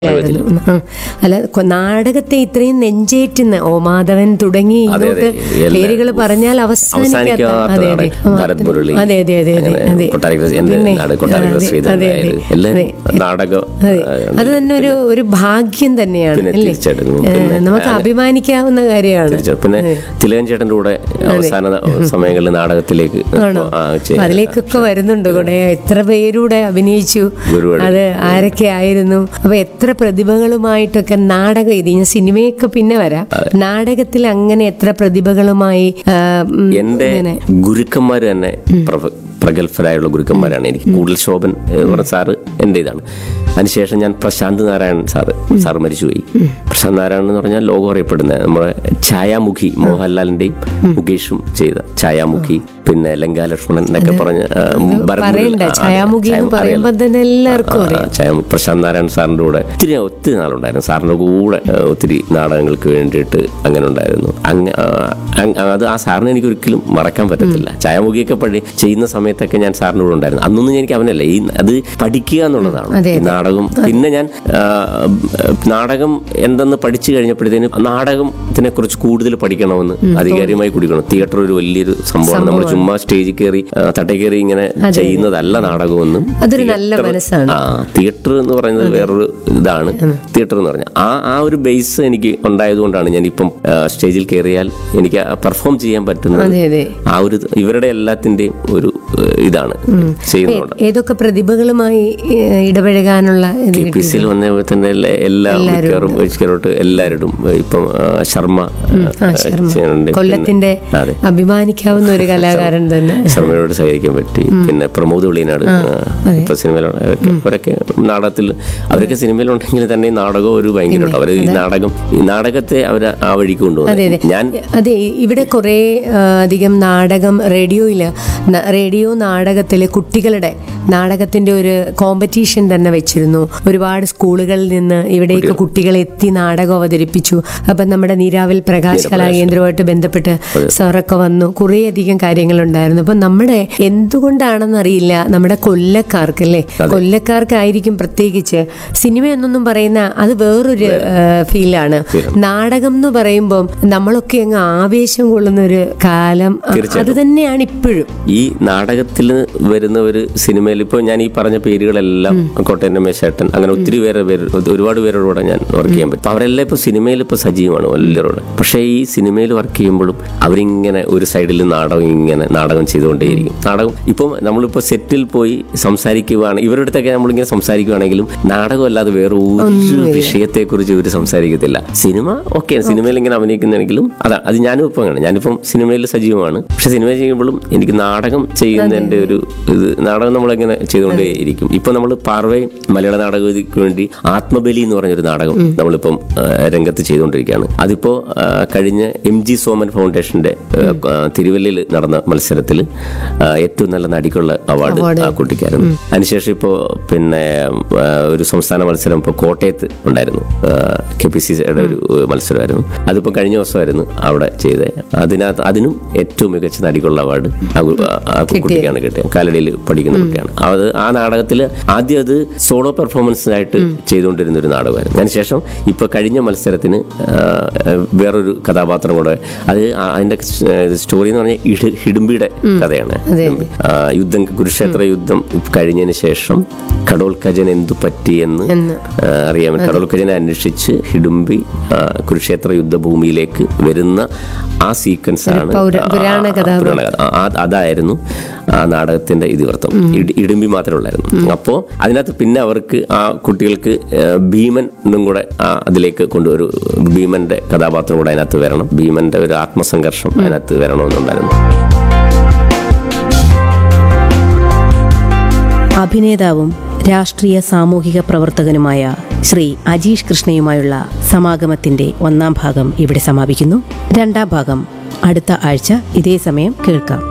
ആയിരുന്നു. ആ. അല്ല കൊ- നാടകത്തെ ഇത്രയും നെഞ്ചേറ്റുന്ന ഓ മാധവൻ തുടങ്ങി അതെ, ഇങ്ങോട്ട് അതെ. എല്ലാ- പേരുകൾ പറഞ്ഞാൽ അവസാനിക്കാത്ത അവസാനിക്കാത്ത അതെ അതെ നാടകം. ഭരത് മുരളി. അതെ അതെ അതെ അതെ അങ്ങനെ അതെ കൊട്ടാരക്കര എന്റെ പിന്നെ, നാട് കൊട്ടാരക്കര അതെ, ശ്രീധരൻ അതെ, നായർ. അതെ. എല്ലാം അതെ. നാടകം അതെ. ആ, അത് തന്നെ ഒരു ഒരു ഭാഗ്യം തന്നെയാണ് പിന്നെ അല്ലേ തീർച്ചയായിട്ടും. ഏ, പിന്നെ നമുക്ക് അഭിമാനിക്കാവുന്ന കാര്യമാണ് തീർച്ചയായും. പിന്നെ തിലകൻ ചേട്ടന്റെ കൂടെ അവസാന സമയങ്ങളിൽ നാടകത്തിലേക്ക് ആണോ ആ, ചെയ്യ- അപ്പൊ അതിലേക്കൊക്കെ വരുന്നുണ്ട് കൂടെ എത്ര പേരൂടെ അഭിനയിച്ചു ഒരുപാട്. അത് ആരൊക്കെ ആയിരുന്നു അപ്പൊ എത്ര പ്രതിഭകളുമായിട്ടൊക്കെ നാടകം ഇത് ഞാൻ സിനിമയൊക്കെ പിന്നെ വരാം നാടകത്തിൽ അങ്ങനെ എത്ര പ്രതിഭകളുമായി ആ, ഉം, എന്റെ ഇങ്ങനെ ഗുരുക്കന്മാർ തന്നെ പ്രഭ- പ്രഗത്ഭരായുള്ള ഗുരുക്കന്മാരാണ് എനിക്ക് കൂടുതൽ ശോഭൻ എന്ന് പറഞ്ഞ സാറ് എൻ്റെ ഇതാണ് അതിനുശേഷം ഞാൻ പ്രശാന്ത് നാരായണൻ സാറ് സാറ് മരിച്ചുപോയി പ്രശാന്ത് നാരായണൻ എന്ന് പറഞ്ഞാൽ ലോകം അറിയപ്പെടുന്ന നമ്മുടെ ഛായാമുഖി മോഹൻലാലിന്റെയും മുകേഷും ചെയ്ത ഛായാമുഖി പിന്നെ ലങ്കാലക്ഷ്മണൻ എന്നൊക്കെ പറഞ്ഞ ആ, ഭരത് മുരളി- പറയണ്ട ആ, അതെ, ഛായാമുഖി എന്ന് ഛായ- പറയുമ്പോ അറിയാലോ. തന്നെ എല്ലാവർക്കും ആ, അറിയാം ഛായ- പ്രശാന്ത് നാരായണൻ സാറിന്റെ കൂടെ ഒത്തിരി ഒത്തിരി നാളുണ്ടായിരുന്നു സാറിന്റെ കൂടെ ആ, ഒത്തിരി നാടകങ്ങൾക്ക് വേണ്ടിയിട്ട് അങ്ങനെ ഉണ്ടായിരുന്നു അങ്ങ- ആ, അങ്- അത് ആ സാറിനെ എനിക്ക് ഒരിക്കലും മറക്കാൻ പറ്റത്തില്ല ഛായാമുഖിയൊക്കെ പഴി ചെയ്യുന്ന സമയത്തൊക്കെ ഞാൻ സാറിന്റെ കൂടെ ഉണ്ടായിരുന്നു അന്നൊന്നും എനിക്ക് അവനല്ല ഈ അത് പഠിക്കുക എന്നുള്ളതാണ് അതെ, ഈ നാടകം പിന്നെ ഞാൻ ആ, നാടകം എന്തെന്ന് പഠിച്ചു കഴിഞ്ഞപ്പോഴത്തേനും നാടകത്തിനെ കുറിച്ച് കൂടുതൽ പഠിക്കണമെന്ന് അധികാരികമായി കുടിക്കണം തിയേറ്റർ ഒരു വലിയൊരു സംഭവമാണ് നമ്മൾ ചുമ്മാ സ്റ്റേജിൽ കയറി ആ, തട്ടേ കയറി ഇങ്ങനെ ചെയ്യുന്നതല്ല നാടകമെന്നും അതൊരു നല്ല മനസ്സാണ് ആ തിയേറ്റർ എന്ന് പറയുന്നത് വേറൊരു ഇതാണ് തിയേറ്റർ എന്ന് പറഞ്ഞാൽ ആ ആ ഒരു ബേസ് എനിക്ക് ഉണ്ടായതുകൊണ്ടാണ് ഞാൻ ഇപ്പം സ്റ്റേജിൽ കയറിയാൽ എനിക്ക് പെർഫോം ചെയ്യാൻ പറ്റുന്നത് അതെ അതെ ആ ഒരു ഇവരുടെ എല്ലാത്തിന്റെയും ഒരു ഏഹ്, ഇതാണ് ചെയ്യുന്നുണ്ട് ഏതൊക്കെ പ്രതിഭകളുമായി ഏ, ഇടപഴകാനുള്ള ഇത് കെ പി സിയിൽ വന്ന തന്നെ എല്ലാ- എല്ലാ മിക്കവാറും മിക്കവാറും എല്ലാവരോടും ഇപ്പം ആ, ശർമ്മ ആ, ചെയ്യുന്നുണ്ട്. കൊല്ലത്തിന്റെ പിന്നെ- അതെ അഭിമാനിക്കാവുന്ന ഒരു കലാകാരൻ തന്നെ ശർമ്മയോട് സഹകരിക്കാൻ പറ്റി പിന്നെ പ്രമോദ് വെളിയനാട് ഇപ്പൊ സിനിമയിലാണ് അവരൊക്കെ അവരൊക്കെ നാടകത്തിൽ അവരൊക്കെ സിനിമയിലുണ്ടെങ്കിൽ തന്നെ ഈ നാടകം ഒരു ഭയങ്കര അവർ ഈ നാടകം ഈ നാടകത്തെ അവർ ആ വഴിക്ക് അതെ അതെ കൊണ്ടുപോകുന്നത് ഞാൻ അതെ ഇവിടെ കുറേ ആ, അധികം നാടകം റേഡിയോയിൽ റേഡിയോ നാടകത്തിലെ കുട്ടികളുടെ നാടകത്തിന്റെ ഒരു കോമ്പറ്റീഷൻ തന്നെ വെച്ചിരുന്നു ഒരുപാട് സ്കൂളുകളിൽ നിന്ന് ഇവിടേക്ക് കുട്ടികൾ എത്തി നാടകം അവതരിപ്പിച്ചു അപ്പം നമ്മുടെ നീരാവിൽ പ്രകാശ് കലാകേന്ദ്രവുമായിട്ട് ബന്ധപ്പെട്ട് സാറൊക്കെ വന്നു കുറേയധികം കാര്യങ്ങളുണ്ടായിരുന്നു അപ്പം നമ്മുടെ എന്തുകൊണ്ടാണെന്നറിയില്ല നമ്മുടെ കൊല്ലക്കാർക്കല്ലേ കൊല്ലക്കാർക്കായിരിക്കും പ്രത്യേകിച്ച് സിനിമ എന്നൊന്നും പറയുന്ന അത് വേറൊരു ഫീലാണ് നാടകം എന്ന് പറയുമ്പോൾ നമ്മളൊക്കെ അങ്ങ് ആവേശം കൊള്ളുന്ന ഒരു കാലം അ- അത് തന്നെയാണ് ഇപ്പോഴും ഈ നാടകത്തിൽ വരുന്ന ഒരു സിനിമയിൽ ഇപ്പോൾ ഞാൻ ഈ പറഞ്ഞ പേരുകളെല്ലാം കോട്ടയം രമേശേട്ടൻ അങ്ങനെ ഒത്തിരി പേരെ പേര് ഒരുപാട് പേരുടെ കൂടെ ഞാൻ വർക്ക് ചെയ്യാൻ പറ്റും അപ്പൊ അവരെല്ലാം ഇപ്പോൾ സിനിമയിൽ ഇപ്പോൾ സജീവമാണ് എല്ലാവരോട് പക്ഷേ ഈ സിനിമയിൽ വർക്ക് ചെയ്യുമ്പോഴും അവരിങ്ങനെ ഒരു സൈഡിൽ നാടകം ഇങ്ങനെ നാടകം ചെയ്തുകൊണ്ടേയിരിക്കും നാടകം ഇപ്പം നമ്മളിപ്പോൾ സെറ്റിൽ പോയി സംസാരിക്കുകയാണ് ഇവരുടെ അടുത്തൊക്കെ നമ്മളിങ്ങനെ സംസാരിക്കുകയാണെങ്കിലും നാടകം അല്ലാതെ വേറെ ഒരു വിഷയത്തെക്കുറിച്ച് ഇവർ സംസാരിക്കത്തില്ല സിനിമ ഓക്കെ സിനിമയിൽ ഇങ്ങനെ അഭിനയിക്കുന്നെങ്കിലും അതാ അത് ഞാനും ഇപ്പം അങ്ങനെ ഞാനിപ്പം സിനിമയിൽ സജീവമാണ് പക്ഷെ സിനിമ ചെയ്യുമ്പോഴും എനിക്ക് നാടകം ചെയ്യുന്നതിന്റെ ഒരു ഇത് നാടകം നമ്മളിങ്ങനെ ചെയ്തുകൊണ്ടേ ഇരിക്കും ഇപ്പൊ നമ്മൾ പാർവൈ മലയാള നാടകവേദിക്ക് വേണ്ടി ആത്മബലി എന്ന് പറഞ്ഞൊരു നാടകം നമ്മളിപ്പം ആ, രംഗത്ത് ചെയ്തുകൊണ്ടിരിക്കുകയാണ് അതിപ്പോ ആ, കഴിഞ്ഞ എം ജി സോമൻ ഫൗണ്ടേഷന്റെ ആ, തിരുവല്ലയിൽ നടന്ന മത്സരത്തിൽ ഏറ്റവും നല്ല നടിക്കുള്ള അവാർഡ് ആ കുട്ടിക്കായിരുന്നു അതിനുശേഷം ഇപ്പോൾ പിന്നെ ആ, ഒരു സംസ്ഥാന മത്സരം ഇപ്പോൾ കോട്ടയത്ത് ഉണ്ടായിരുന്നു കെ പി സി സിയുടെ ഒരു മത്സരമായിരുന്നു അതിപ്പോൾ കഴിഞ്ഞ ദിവസമായിരുന്നു അവിടെ ചെയ്തത് അതിനകത്ത് അതിനും ഏറ്റവും മികച്ച നടിക്കുള്ള അവാർഡ് ആ കു- ആ കുട്ടിക്കാണ് കിട്ടിയത് കാലടിയിൽ പഠിക്കുന്ന കുട്ടിയാണ് അത് ആ നാടകത്തിൽ ആദ്യം അത് സോളോ പെർഫോമൻസിനായിട്ട് ചെയ്തുകൊണ്ടിരുന്ന ഒരു നാടകമായിരുന്നു അതിനുശേഷം ഇപ്പൊ കഴിഞ്ഞ മത്സരത്തിന് ആ, വേറൊരു കഥാപാത്രം കൂടെ അത് ആ- അതിന്റെ സ്റ്റോറി എന്ന് പറഞ്ഞാൽ ഇട- ഹിഡുംബിയുടെ കഥയാണ് ഹിഡുംബി. ആ, യുദ്ധം കുരുക്ഷേത്ര യുദ്ധം കഴിഞ്ഞതിന് ശേഷം കടോൽ ഖജൻ എന്തു പറ്റി എന്ന് ആ, അറിയാൻ വേണ്ടി കടോൽ ഖജനെ അന്വേഷിച്ച് ഹിഡുംബി ആ, കുരുക്ഷേത്ര യുദ്ധഭൂമിയിലേക്ക് വരുന്ന ആ സീക്വൻസ് ആണ് പൗര- ആ- പുരാണ ആ- കഥാപാത്രം. പുരാണ കഥ. ആ- ആ- അതായിരുന്നു ആ നാടകത്തിന്റെ ഇതിവൃത്തം ഇടി- ഇടുമ്പി മാത്രമേ ഉള്ളായിരുന്നു അപ്പോൾ അതിനകത്ത് പിന്നെ അവർക്ക് ആ കുട്ടികൾക്ക് ആ, ഭീമൻ എന്നും കൂടെ ആ അതിലേക്ക് കൊണ്ടുവരും ഭീമന്റെ കഥാപാത്രം കൂടെ അതിനകത്ത് വരണം ഭീമന്റെ ഒരു ആത്മസംഘർഷം അതിനകത്ത് വരണമെന്നുണ്ടായിരുന്നു അഭിനേതാവും രാഷ്ട്രീയ സാമൂഹിക പ്രവർത്തകനുമായ ശ്രീ അജീഷ് കൃഷ്ണയുമായുള്ള സമാഗമത്തിന്റെ ഒന്നാം ഭാഗം ഇവിടെ സമാപിക്കുന്നു രണ്ടാം ഭാഗം അടുത്ത ആഴ്ച ഇതേ സമയം കേൾക്കാം